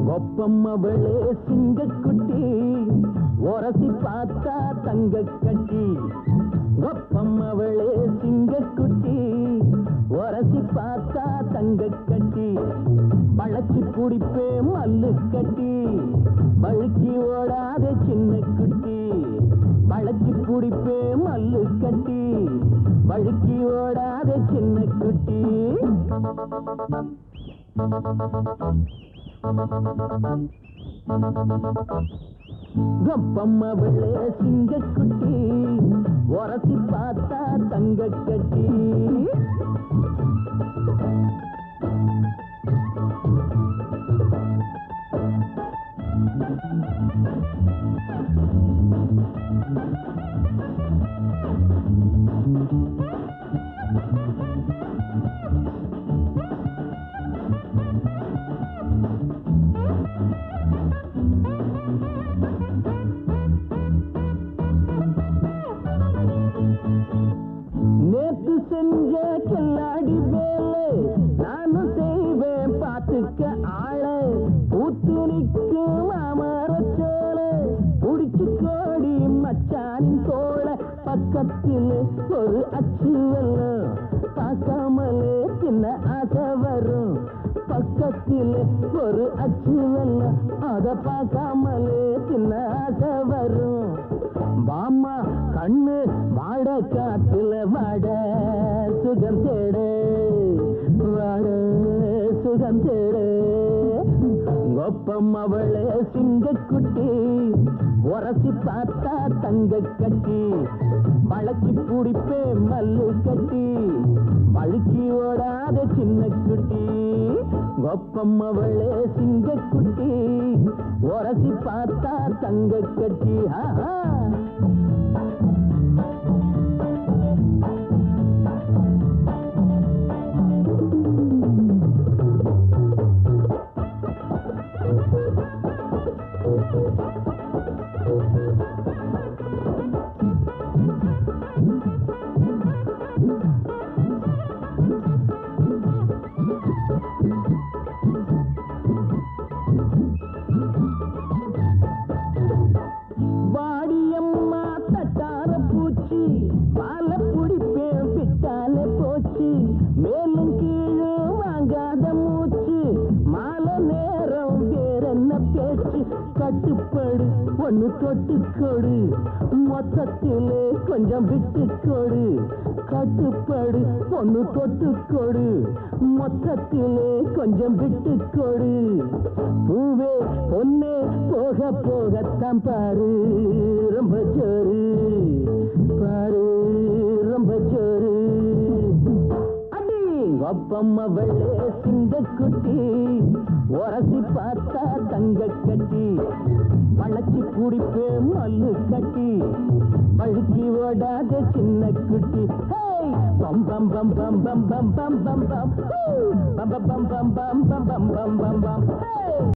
ஒப்பம்மவளே சிங்கக்குட்டி உரசி பார்த்தா தங்க கட்டி ஒப்பம்மவளே சிங்கக்குட்டி உரசி பார்த்தா தங்க கட்டி பழச்சி குடிப்பே மல்லு கட்டி வழுக்கி ஓடாத சின்ன குட்டி பழச்சி குடிப்பே மல்லு கட்டி வழுக்கி ஓடாத சின்ன குட்டி கப்பம்மவளே சிங்கக்குட்டி உரசி பார்த்தா தங்க கட்டி நேத்து செஞ்ச கில்லாடி வேலை நானும் செய்வேன் பார்த்துக்க ஆள ஊத்து நிற்கும் மாமரச்சோல புடிச்சு கோடி மச்சானின் தோள பக்கத்தில் ஒரு அச்சு வெல்லம் பார்க்காமலே சின்ன ஆசை வரும் பக்கத்தில் ஒரு அச்சு வெல்லம் அத பார்க்காமலே சின்ன ஆசை வரும் பாமா கண்ணு வாட காத்துல வாட சுகம் தேடு வாட சுகம் தேடு ஒப்பம் அவளே சிங்கக்குட்டி உரசி பார்த்தா தங்க கட்டி வழக்கி பிடிப்பே மல்லு கட்டி வழுக்கி ஓடாத சின்ன குட்டி ஒப்பம் அவளே சிங்கக்குட்டி உரசி பார்த்தா தங்க கட்டி ஆஹா வாடியம்மா தட்டார பூச்சி பால புடிப்பேன் பிட்டால போச்சு மேலும் கீழும் வாங்காத மூச்சு மாலை நேரம் வேறென்ன பேச்சு கட்டுப்படு ஒன்னு தொட்டுக்கொடு மொத்தத்திலே கொஞ்சம் விட்டு கொடு கட்டுப்படு ஒன்னு தொட்டுக்கொடு மொத்தத்திலே கொஞ்சம் விட்டு கொடு பூவே பொன்னே போக போகத்தான் பாரு ரொம்ப ஜோரு பாரு ரொம்ப ஜோரு அடி ஒப்பம் அவளே சிங்கக்குட்டி உரசி பார்த்தா தங்க கட்டி வளச்சி குடிப்பே மல்லு கட்டி வழுக்கி ஓடாத சின்ன குட்டி ஹேய்! பம் பம் பம் பம் பம் பம் பம் பம் பம் ஹூ! பம் பம் பம் பம் பம் பம் பம் பம் பம் பம் ஹேய்!